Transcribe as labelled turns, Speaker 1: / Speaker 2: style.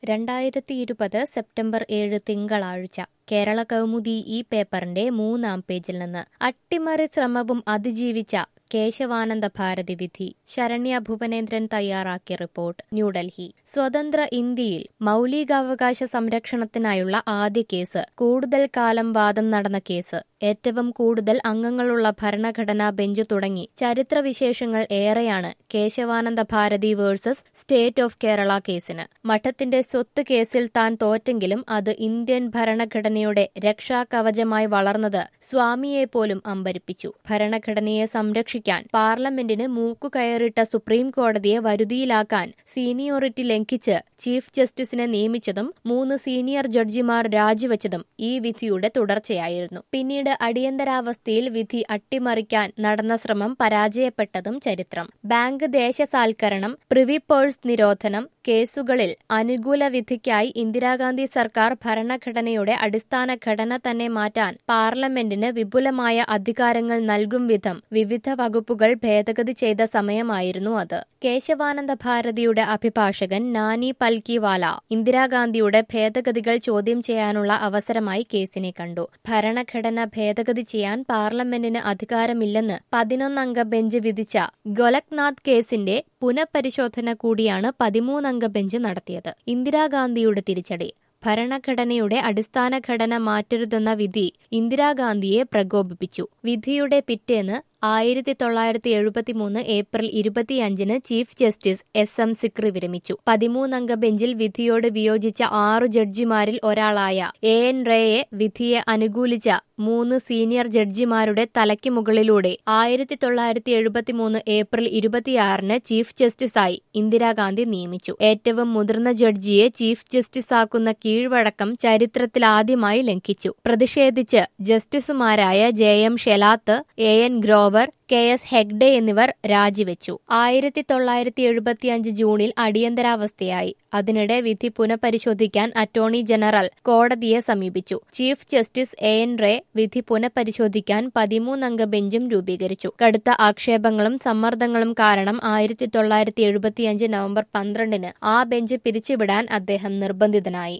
Speaker 1: രണ്ടായിരത്തി ഇരുപത് സെപ്റ്റംബർ ഏഴ് തിങ്കളാഴ്ച കേരള കൗമുദി ഈ പേപ്പറിന്റെ മൂന്നാം പേജിൽ നിന്ന് അട്ടിമറി ശ്രമവും അതിജീവിച്ച കേശവാനന്ദ ഭാരതി വിധി ശരണ്യ ഭുവനേന്ദ്രൻ തയ്യാറാക്കിയ റിപ്പോർട്ട് ന്യൂഡൽഹി സ്വതന്ത്ര ഇന്ത്യയിൽ മൗലികാവകാശ സംരക്ഷണത്തിനായുള്ള ആദ്യ കേസ് കൂടുതൽ കാലം വാദം നടന്ന കേസ് ഏറ്റവും കൂടുതൽ അംഗങ്ങളുള്ള ഭരണഘടനാ ബെഞ്ച് തുടങ്ങി ചരിത്രവിശേഷങ്ങൾ ഏറെയാണ് Kesavananda Bharati versus state of Kerala കേസിന് മഠത്തിന്റെ സ്വത്ത് കേസിൽ താൻ തോറ്റെങ്കിലും അത് ഇന്ത്യൻ ഭരണഘടനയുടെ രക്ഷാകവചമായി വളർന്നത് സ്വാമിയെ പോലും അമ്പരിപ്പിച്ചു ഭരണഘടനയെ സംരക്ഷിക്കാൻ പാർലമെന്റിന് മൂക്കുകയറിട്ട സുപ്രീം കോടതിയെ വരുതിയിലാക്കാൻ സീനിയോറിറ്റി ലംഘിച്ച് ചീഫ് ജസ്റ്റിസിനെ നിയമിച്ചതും മൂന്ന് സീനിയർ ജഡ്ജിമാർ രാജിവെച്ചതും ഈ വിധിയുടെ തുടർച്ചയായിരുന്നു പിന്നീട് അടിയന്തരാവസ്ഥയിൽ വിധി അട്ടിമറിക്കാൻ നടന്ന ശ്രമം പരാജയപ്പെട്ടതും ചരിത്രം ബാങ്ക് ദേശസാൽക്കരണം പ്രിവി പേഴ്സ് നിരോധനം കേസുകളിൽ അനുകൂല വിധിക്കായി ഇന്ദിരാഗാന്ധി സർക്കാർ ഭരണഘടനയുടെ അടിസ്ഥാന ഘടന തന്നെ മാറ്റാൻ പാർലമെന്റിന് വിപുലമായ അധികാരങ്ങൾ നൽകും വിധം വിവിധ വകുപ്പുകൾ ഭേദഗതി ചെയ്ത സമയമായിരുന്നു അത് കേശവാനന്ദ ഭാരതിയുടെ അഭിഭാഷകൻ നാനി പൽക്കിവാല ഇന്ദിരാഗാന്ധിയുടെ ഭേദഗതികൾ ചോദ്യം ചെയ്യാനുള്ള അവസരമായി കേസിനെ കണ്ടു ഭരണഘടന ഭേദഗതി ചെയ്യാൻ പാർലമെന്റിന് അധികാരമില്ലെന്ന് പതിനൊന്നംഗ ബെഞ്ച് വിധിച്ച ഗൊലക്നാഥ് കേസിന്റെ പുനഃപരിശോധന കൂടിയാണ് പതിമൂന്നംഗ ബെഞ്ച് നടത്തിയത് ഇന്ദിരാഗാന്ധിയുടെ തിരിച്ചടി ഭരണഘടനയുടെ അടിസ്ഥാന ഘടന മാറ്റരുതെന്ന വിധി ഇന്ദിരാഗാന്ധിയെ പ്രകോപിപ്പിച്ചു വിധിയുടെ പിറ്റേന്ന് ആയിരത്തി തൊള്ളായിരത്തി എഴുപത്തിമൂന്ന് ഏപ്രിൽ ഇരുപത്തിയഞ്ചിന് chief justice S M Sikri വിരമിച്ചു പതിമൂന്നംഗ ബെഞ്ചിൽ വിധിയോട് വിയോജിച്ച ആറു ജഡ്ജിമാരിൽ ഒരാളായ എ എൻ റേയെ വിധിയെ അനുകൂലിച്ച മൂന്ന് സീനിയർ ജഡ്ജിമാരുടെ തലയ്ക്ക് മുകളിലൂടെ ആയിരത്തി തൊള്ളായിരത്തി എഴുപത്തിമൂന്ന് ഏപ്രിൽ ഇരുപത്തിയാറിന് ചീഫ് ജസ്റ്റിസായി ഇന്ദിരാഗാന്ധി നിയമിച്ചു ഏറ്റവും മുതിർന്ന ജഡ്ജിയെ ചീഫ് ജസ്റ്റിസാക്കുന്ന കീഴ്വഴക്കം ചരിത്രത്തിലാദ്യമായി ലംഘിച്ചു പ്രതിഷേധിച്ച് ജസ്റ്റിസുമാരായ J M Shelat A N Grover K S Hegde എന്നിവർ രാജിവെച്ചു ആയിരത്തി തൊള്ളായിരത്തി എഴുപത്തിയഞ്ച് ജൂണിൽ അടിയന്തരാവസ്ഥയായി അതിനിടെ വിധി പുനഃപരിശോധിക്കാൻ അറ്റോർണി ജനറൽ കോടതിയെ സമീപിച്ചു chief justice A N Ray വിധി പുനഃപരിശോധിക്കാൻ പതിമൂന്നംഗ ബെഞ്ചും രൂപീകരിച്ചു കടുത്ത ആക്ഷേപങ്ങളും സമ്മർദ്ദങ്ങളും കാരണം ആയിരത്തി തൊള്ളായിരത്തി എഴുപത്തിയഞ്ച് നവംബർ പന്ത്രണ്ടിന് ആ ബെഞ്ച് പിരിച്ചുവിടാൻ അദ്ദേഹം നിർബന്ധിതനായി